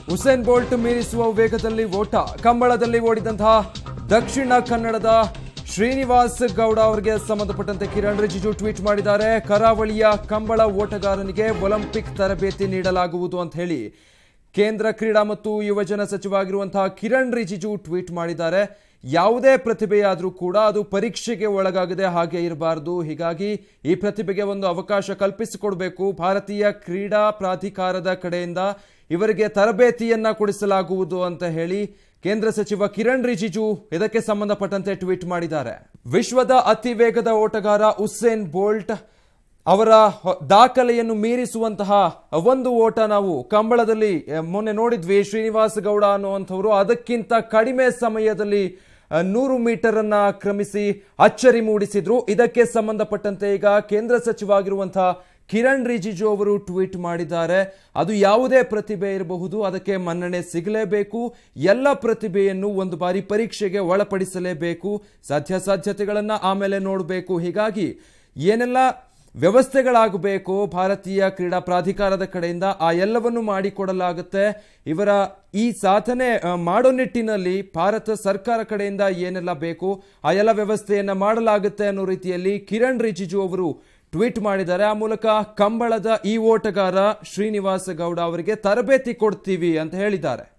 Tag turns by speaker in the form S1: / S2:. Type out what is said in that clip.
S1: Usain bolt ಮೀರಿಸುವ ವೇಗದಲ್ಲಿ ಓಟ ಕಂಬಳದಲ್ಲಿ ಓಡಿದಂತಹ ದಕ್ಷಿಣ ಕನ್ನಡದ ಶ್ರೀನಿವಾಸ್ ಗೌಡ ಅವರಿಗೆ ಸಂಬಂಧಪಟ್ಟಂತೆ ಕಿರಣ್ ರಿಜಿಜು ಟ್ವೀಟ್ ಮಾಡಿದ್ದಾರೆ ಕರಾವಳಿಯ ಕಂಬಳ ಓಟಗಾರನಿಗೆ ಒಲಿಂಪಿಕ್ ತರಬೇತಿ ನೀಡಲಾಗುವುದು ಅಂತ ಹೇಳಿ ಕೇಂದ್ರ ಕ್ರೀಡಾ ಮತ್ತು ಯುವಜನ ಸಚಿವರಾಗಿರುವಂತಹ ಕಿರಣ್ ರಿಜಿಜು ಟ್ವೀಟ್ ಮಾಡಿದ್ದಾರೆ ಯಾವುದೇ ಪ್ರತಿಭೆಯಾದರೂ ಕೂಡ ಅದು ಪರೀಕ್ಷೆಗೆ ಒಳಗಾಗದೆ ಹಾಗೆ ಇರಬಾರದು ಹೀಗಾಗಿ ಈ ಪ್ರತಿಭೆಗೆ ಒಂದು ಅವಕಾಶ ಕಲ್ಪಿಸಿಕೊಡಬೇಕು ಭಾರತೀಯ ಕ್ರೀಡಾ ಪ್ರಾಧಿಕಾರದ ಕಡೆಯಿಂದ ಇವರಿಗೆ ತರಬೇತಿಯನ್ನ ಕೊಡಿಸಲಾಗುವುದು ಅಂತ ಹೇಳಿ ಕೇಂದ್ರ ಸಚಿವ ಕಿರಣ್ ರಿಜಿಜು ಇದಕ್ಕೆ ಸಂಬಂಧಪಟ್ಟಂತೆ ಟ್ವೀಟ್ ಮಾಡಿದ್ದಾರೆ ವಿಶ್ವದ ಅತಿ ವೇಗದ ಓಟಗಾರ ಉಸೇನ್ ಬೋಲ್ಟ್ ಅವರ ಹೊ- ದಾಖಲೆಯನ್ನು ಮೀರಿಸುವಂತಹ ಒಂದು ಓಟ ನಾವು ಕಂಬಳದಲ್ಲಿ ಆ, ಮೊನ್ನೆ ನೋಡಿದ್ವಿ ಶ್ರೀನಿವಾಸ್ ಗೌಡ ಅನ್ನುವಂಥವ್ರು ಅದಕ್ಕಿಂತ ಕಡಿಮೆ ಸಮಯದಲ್ಲಿ ಆ, ನೂರು ಮೀಟರ್ ಅನ್ನ ಕ್ರಮಿಸಿ ಅಚ್ಚರಿ ಮೂಡಿಸಿದ್ರು ಇದಕ್ಕೆ ಸಂಬಂಧಪಟ್ಟಂತೆ ಈಗ ಕೇಂದ್ರ ಸಚಿವ ಆಗಿರುವಂತಹ ಕಿರಣ್ ರಿಜಿಜು ಅವರು ಟ್ವೀಟ್ ಮಾಡಿದ್ದಾರೆ ಅದು ಯಾವುದೇ ಪ್ರತಿಭೆ ಇರಬಹುದು ಅದಕ್ಕೆ ಮನ್ನಣೆ ಸಿಗಲೇಬೇಕು ಎಲ್ಲ ಪ್ರತಿಭೆಯನ್ನು ಒಂದು ಬಾರಿ ಪರೀಕ್ಷೆಗೆ ಒಳಪಡಿಸಲೇಬೇಕು ಸಾಧ್ಯಾಸಾಧ್ಯತೆಗಳನ್ನ ಆಮೇಲೆ ನೋಡಬೇಕು ಹೀಗಾಗಿ ಏನೆಲ್ಲ ವ್ಯವಸ್ಥೆಗಳಾಗಬೇಕು ಭಾರತೀಯ ಕ್ರೀಡಾ ಪ್ರಾಧಿಕಾರದ ಕಡೆಯಿಂದ ಆ ಎಲ್ಲವನ್ನು ಮಾಡಿಕೊಡಲಾಗುತ್ತೆ ಇವರ ಈ ಸಾಧನೆ ಆ, ಮಾಡೋ ನಿಟ್ಟಿನಲ್ಲಿ ಭಾರತ ಸರ್ಕಾರ ಕಡೆಯಿಂದ ಏನೆಲ್ಲ ಬೇಕು ಆ ಎಲ್ಲ ವ್ಯವಸ್ಥೆಯನ್ನ ಮಾಡಲಾಗುತ್ತೆ ಅನ್ನೋ ರೀತಿಯಲ್ಲಿ ಕಿರಣ್ ರಿಜಿಜು ಅವರು ಟ್ವೀಟ್ ಮಾಡಿದ್ದಾರೆ ಆ ಮೂಲಕ ಕಂಬಳದ ಈ ಓಟಗಾರ ಶ್ರೀನಿವಾಸ ಗೌಡ ಅವರಿಗೆ ತರಬೇತಿ ಕೊಡ್ತೀವಿ ಅಂತ ಹೇಳಿದ್ದಾರೆ